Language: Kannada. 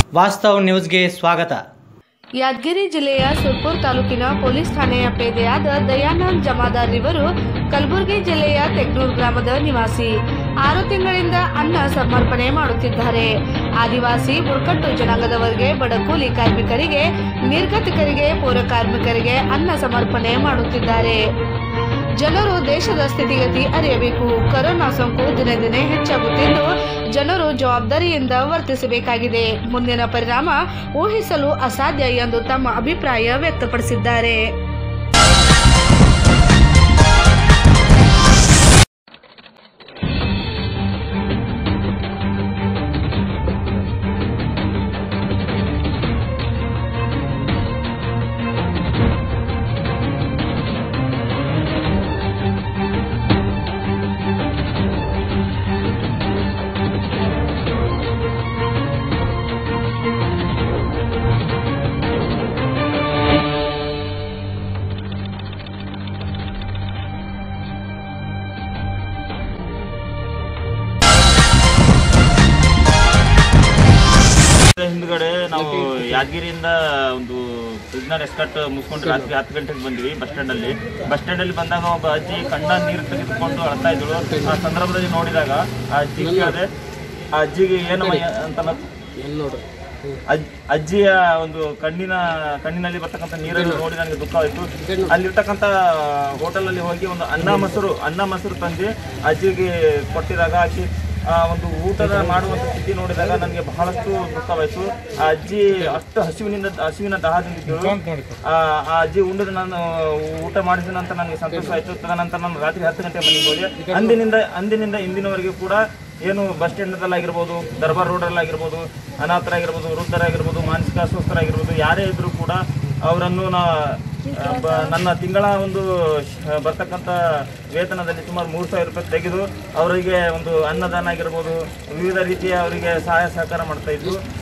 ವಾಸ್ತವ್ ನ್ಯೂಸ್ಗೆ ಸ್ವಾಗತ ಯಾದಗಿರಿ ಜಿಲ್ಲೆಯ ಸುರ್ಪುರ್ ತಾಲೂಕಿನ ಪೊಲೀಸ್ ಠಾಣೆಯ ಪೇದೆಯಾದ ದಯಾನಂದ್ ಜಮಾದಾರ್ ಇವರು ಕಲಬುರಗಿ ಜಿಲ್ಲೆಯ ತೆಗ್ನೂರ್ ಗ್ರಾಮದ ನಿವಾಸಿ ಆರು ತಿಂಗಳಿಂದ ಅನ್ನ ಸಮರ್ಪಣೆ ಮಾಡುತ್ತಿದ್ದಾರೆ ಆದಿವಾಸಿ ಬುಡಕಟ್ಟು ಜನಾಂಗದವರಿಗೆ ಬಡ ಕೂಲಿ ಕಾರ್ಮಿಕರಿಗೆ ನಿರ್ಗತಿಕರಿಗೆ ಪೌರ ಕಾರ್ಮಿಕರಿಗೆ ಅನ್ನ ಸಮರ್ಪಣೆ ಮಾಡುತ್ತಿದ್ದಾರೆ ಜನರು ದೇಶದ ಸ್ಥಿತಿಗತಿ ಅರಿಯಬೇಕು ಕೊರೋನಾ ಸೋಂಕು ದಿನೇ ದಿನೇ ಹೆಚ್ಚಾಗುತ್ತಿದ್ದು ಜನರು ಜವಾಬ್ದಾರಿಯಿಂದ ವರ್ತಿಸಬೇಕಾಗಿದೆ ಮುಂದಿನ ಪರಿಣಾಮ ಊಹಿಸಲು ಅಸಾಧ್ಯ ಎಂದು ತಮ್ಮ ಅಭಿಪ್ರಾಯ ವ್ಯಕ್ತಪಡಿಸಿದ್ದಾರೆ ಹಿಂದ್ಗಡೆ ನಾವು ಯಾದಗಿರಿಯಿಂದ ಒಂದು ಪ್ರಿಸ್ನರ್ ಎಸ್ಕಟ್ ಮುಗಿಸ್ಕೊಂಡು ರಾತ್ರಿ ಹತ್ತು ಗಂಟೆಗೆ ಬಂದ್ವಿ ಬಸ್ ಸ್ಟ್ಯಾಂಡ್ ಅಲ್ಲಿ ಬಸ್ ಸ್ಟ್ಯಾಂಡ್ ಅಲ್ಲಿ ಬಂದಾಗ ಒಬ್ಬ ಅಜ್ಜಿ ಕಣ್ಣ ನೀರು ತೆಗೆದುಕೊಂಡು ಅಳ್ತಾ ಇದ್ಳು ಆ ಸಂದರ್ಭದಲ್ಲಿ ನೋಡಿದಾಗ ಆ ಅಜ್ಜಿ ಕೇಳಿದೆ ಆ ಅಜ್ಜಿಗೆ ಏನಮ್ಮ ಅಂತ ಅಜ್- ಅಜ್ಜಿಯ ಒಂದು ಕಣ್ಣಿನ ಕಣ್ಣಿನಲ್ಲಿ ಬರ್ತಕ್ಕಂಥ ನೀರನ್ನು ನೋಡಿ ನನಗೆ ದುಃಖವಾಯಿತು ಅಲ್ಲಿರ್ತಕ್ಕಂಥ ಹೋಟೆಲ್ ಅಲ್ಲಿ ಹೋಗಿ ಒಂದು ಅನ್ನ ಮೊಸರು ಅನ್ನ ಮೊಸರು ತಂದು ಅಜ್ಜಿಗೆ ಕೊಟ್ಟಿದಾಗ ಆಕಿ ಆ ಒಂದು ಊಟದ ಮಾಡುವಂತ ಸ್ಥಿತಿ ನೋಡಿದಾಗ ನನಗೆ ಬಹಳಷ್ಟು ದುಃಖವಾಯಿತು ಆ ಅಜ್ಜಿ ಅಷ್ಟು ಹಸಿವಿನಿಂದ ಹಸಿವಿನ ದಾಹದಿಂದಿದ್ದಳು ಆ ಆ ಅಜ್ಜಿ ಉಂಡದ ನಾನು ಊಟ ಮಾಡಿದ ನಂತರ ನನಗೆ ಸಂತೋಷವಾಯಿತು ತದನಂತರ ನಾನು ರಾತ್ರಿ ಹತ್ತು ಗಂಟೆ ಮನೆಗೆ ಹೋದೆ ಅಂದಿನಿಂದ ಅಂದಿನಿಂದ ಇಂದಿನವರೆಗೂ ಕೂಡ ಏನು ಬಸ್ ಸ್ಟ್ಯಾಂಡಲ್ಲಾಗಿರ್ಬೋದು ದರ್ಬಾರ್ ರೋಡಲ್ಲಾಗಿರ್ಬೋದು ಅನಾಥರಾಗಿರ್ಬೋದು ವೃದ್ಧರಾಗಿರ್ಬೋದು ಮಾನಸಿಕ ಅಸ್ವಸ್ಥರಾಗಿರ್ಬೋದು ಯಾರೇ ಇದ್ರೂ ಕೂಡ ಅವರನ್ನು ನಾ ಆ, ಬ- ನನ್ನ ತಿಂಗಳ ಒಂದು ಶ- ಬರ್ತಕ್ಕಂಥ ವೇತನದಲ್ಲಿ ಸುಮಾರು ಮೂರು ಸಾವಿರ ರೂಪಾಯಿ ತೆಗೆದು ಅವರಿಗೆ ಒಂದು ಅನ್ನದಾನ ಆಗಿರ್ಬೋದು ವಿವಿಧ ರೀತಿಯ ಅವರಿಗೆ ಸಹಾಯ ಸಹಕಾರ ಮಾಡ್ತಾ ಇದ್ದು